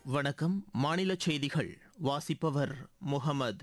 வணக்கம் மாநில செய்திகள் வாசிப்பவர் முகமது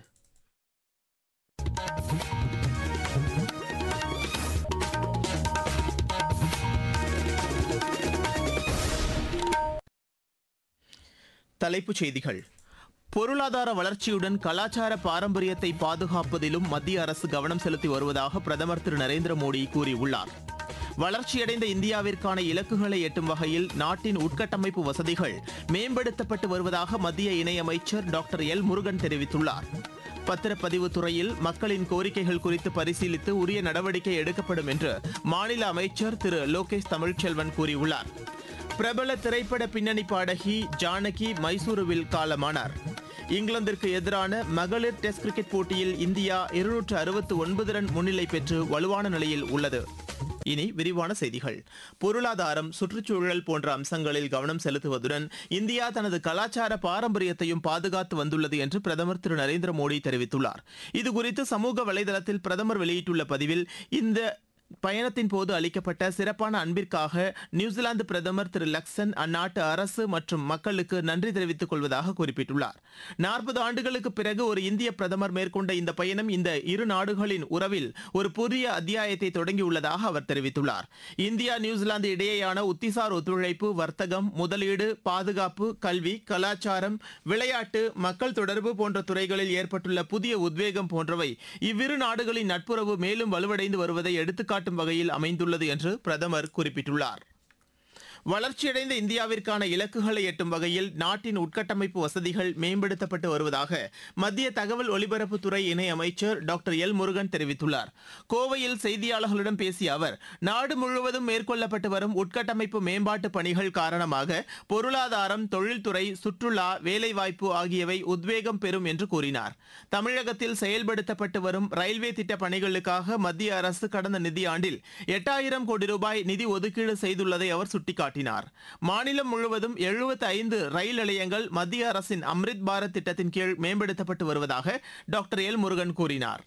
தலைப்புச் செய்திகள் பொருளாதார வளர்ச்சியுடன் கலாச்சார பாரம்பரியத்தை பாதுகாப்பதிலும் மத்திய அரசு கவனம் செலுத்தி வருவதாக பிரதமர் திரு நரேந்திர மோடி கூறியுள்ளார் வளர்ச்சியடைந்த இந்தியாவிற்கான இலக்குகளை எட்டும் வகையில் நாட்டின் உட்கட்டமைப்பு வசதிகள் மேம்படுத்தப்பட்டு வருவதாக மத்திய இணையமைச்சர் டாக்டர் எல் முருகன் தெரிவித்துள்ளார் பத்திரப்பதிவு துறையில் மக்களின் கோரிக்கைகள் குறித்து பரிசீலித்து உரிய நடவடிக்கை எடுக்கப்படும் என்று மாநில அமைச்சர் திரு லோகேஷ் தமிழ்ச்செல்வன் கூறியுள்ளார் பிரபல திரைப்பட பின்னணி பாடகி ஜானகி மைசூருவில் காலமானார் இங்கிலாந்திற்கு எதிரான மகளிர் டெஸ்ட் கிரிக்கெட் போட்டியில் இந்தியா இருநூற்று அறுபத்து ஒன்பது ரன் முன்னிலை பெற்று வலுவான நிலையில் உள்ளது இனி விரிவான செய்திகள் பொருளாதாரம் சுற்றுச்சூழல் போன்ற அம்சங்களில் கவனம் செலுத்துவதுடன் இந்தியா தனது கலாச்சார பாரம்பரியத்தையும் பாதுகாத்து வந்துள்ளது என்று பிரதமர் திரு நரேந்திர மோடி தெரிவித்துள்ளார் இதுகுறித்து சமூக வலைதளத்தில் பிரதமர் வெளியிட்டுள்ள பதிவில் இந்த பயணத்தின் போது அளிக்கப்பட்ட சிறப்பான அன்பிற்காக நியூசிலாந்து பிரதமர் திரு லக்சன் அந்நாட்டு அரசு மற்றும் மக்களுக்கு நன்றி தெரிவித்துக் கொள்வதாக குறிப்பிட்டுள்ளார் நாற்பது ஆண்டுகளுக்கு பிறகு ஒரு இந்திய பிரதமர் மேற்கொண்ட இந்த பயணம் இந்த இரு நாடுகளின் உறவில் ஒரு புதிய அத்தியாயத்தை தொடங்கியுள்ளதாக அவர் தெரிவித்துள்ளார் இந்தியா நியூசிலாந்து இடையேயான உத்திசார் ஒத்துழைப்பு வர்த்தகம் முதலீடு பாதுகாப்பு கல்வி கலாச்சாரம் விளையாட்டு மக்கள் தொடர்பு போன்ற துறைகளில் ஏற்பட்டுள்ள புதிய உத்வேகம் போன்றவை இவ்விரு நாடுகளின் நட்புறவு மேலும் வலுவடைந்து வருவதை எடுத்துக்காட்டும் வகையில் அமைந்துள்ளது என்று பிரதமர் குறிப்பிட்டுள்ளார் வளர்ச்சியடைந்த இந்தியாவிற்கான இலக்குகளை எட்டும் வகையில் நாட்டின் உட்கட்டமைப்பு வசதிகள் மேம்படுத்தப்பட்டு வருவதாக மத்திய தகவல் ஒலிபரப்புத்துறை இணை அமைச்சர் டாக்டர் எல் முருகன் தெரிவித்துள்ளார் கோவையில் செய்தியாளர்களிடம் பேசிய அவர் நாடு முழுவதும் மேற்கொள்ளப்பட்டு வரும் உட்கட்டமைப்பு மேம்பாட்டு பணிகள் காரணமாக பொருளாதாரம் தொழில்துறை சுற்றுலா வேலைவாய்ப்பு ஆகியவை உத்வேகம் பெறும் என்று கூறினார் தமிழகத்தில் செயல்படுத்தப்பட்டு வரும் ரயில்வே திட்ட பணிகளுக்காக மத்திய அரசு கடந்த நிதியாண்டில் எட்டாயிரம் கோடி ரூபாய் நிதி ஒதுக்கீடு செய்துள்ளதை அவர் சுட்டிக்காட்டினார் மாநிலம் முழுவதும் எழுபத்தி ஐந்து ரயில் நிலையங்கள் மத்திய அரசின் அம்ரித் பாரத் திட்டத்தின் கீழ் மேம்படுத்தப்பட்டு வருவதாக டாக்டர் எல் முருகன் கூறினார்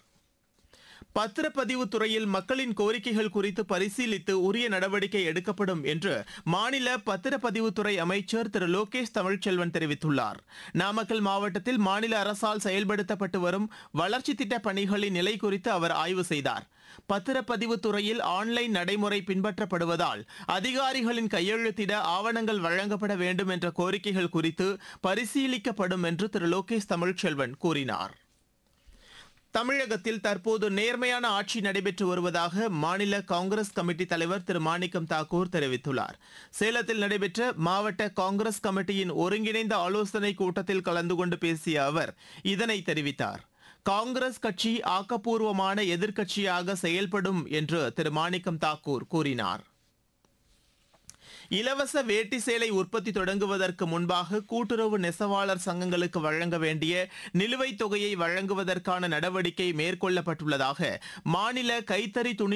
பத்திரப்பதிவு துறையில் மக்களின் கோரிக்கைகள் குறித்து பரிசீலித்து உரிய நடவடிக்கை எடுக்கப்படும் என்று மாநில பத்திரப்பதிவுத்துறை அமைச்சர் திரு லோகேஷ் தமிழ்ச்செல்வன் தெரிவித்துள்ளார் நாமக்கல் மாவட்டத்தில் மாநில அரசால் செயல்படுத்தப்பட்டு வரும் வளர்ச்சி திட்ட பணிகளின் நிலை குறித்து அவர் ஆய்வு செய்தார் பத்திரப்பதிவு துறையில் ஆன்லைன் நடைமுறை பின்பற்றப்படுவதால் அதிகாரிகளின் கையெழுத்திட ஆவணங்கள் வழங்கப்பட வேண்டும் என்ற கோரிக்கைகள் குறித்து பரிசீலிக்கப்படும் என்று திரு லோகேஷ் தமிழ்ச்செல்வன் கூறினார் தமிழகத்தில் தற்போது நேர்மையான ஆட்சி நடைபெற்று வருவதாக மாநில காங்கிரஸ் கமிட்டி தலைவர் திரு மாணிக்கம் தாக்கூர் தெரிவித்துள்ளார் சேலத்தில் நடைபெற்ற மாவட்ட காங்கிரஸ் கமிட்டியின் ஒருங்கிணைந்த ஆலோசனை கூட்டத்தில் கலந்து கொண்டு பேசிய அவர் இதனை தெரிவித்தார் காங்கிரஸ் கட்சி ஆக்கப்பூர்வமான எதிர்க்கட்சியாக செயல்படும் என்று திரு மாணிக்கம் தாக்கூர் கூறினார் இலவச வேட்டி சேலை உற்பத்தி தொடங்குவதற்கு முன்பாக கூட்டுறவு நெசவாளர் சங்கங்களுக்கு வழங்க வேண்டிய நிலுவைத் தொகையை வழங்குவதற்கான நடவடிக்கை மேற்கொள்ளப்பட்டுள்ளதாக மாநில கைத்தறி துணி